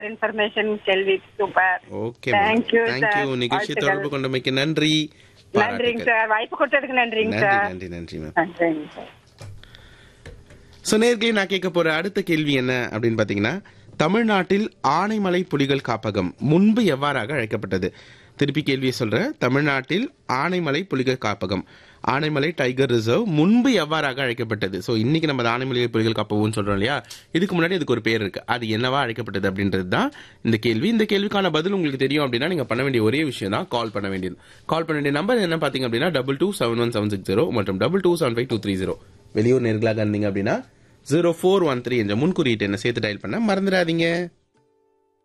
Information கேள்வி super okay Thank you, thank you sir. நிகழ்ச்சி வாழ்த்துக்கள். தொடர்பு கொண்டமைக்கு நன்றி நன்றிங்க பாராட்டுக்கள். சார் வாய்ப்பு கொடுத்ததுக்கு நன்றிங்க நன்றி சார் நன்றி நன்றி மேம் நன்றிங்க சார் ஸோ நேர்களே நான் கேட்க போற அடுத்த கேள்வி என்ன அப்படின்னு பார்த்தீங்கன்னா தமிழ்நாட்டில் ஆனைமலை புலிகள் காப்பகம் முன்பு எவ்வாறாக அழைக்கப்பட்டது திருப்பி கேள்வியை சொல்றேன் தமிழ்நாட்டில் ஆனைமலை புலிகள் காப்பகம் ஆனைமலை டைகர் ரிசர்வ் முன்பு எவ்வாறாக அழைக்கப்பட்டது ஸோ இன்னைக்கு நம்ம அது ஆனைமலை புலிகள் காப்பகம்னு சொல்றோம் இல்லையா இதுக்கு முன்னாடி அதுக்கு ஒரு பேர் இருக்கு அது என்னவா அழைக்கப்பட்டது அப்படின்றது தான் இந்த கேள்வி இந்த கேள்விக்கான பதில் உங்களுக்கு தெரியும் அப்படின்னா நீங்க பண்ண வேண்டிய ஒரே விஷயம் தான் கால் பண்ண வேண்டியது கால் பண்ண வேண்டிய நம்பர் என்ன பாத்தீங்க அப்படின்னா double two seven one seven six zero மற்றும் double two seven five two three zero வெளியூர் நேர்களாக இருந்தீங்க அப்படின்னா ஜீரோ ஃபோர் ஒன் த்ரீ என்ற முன்குறியீட்டு என்ன சேர்த்து டயல் பண்ண மறந்துடாதீங்க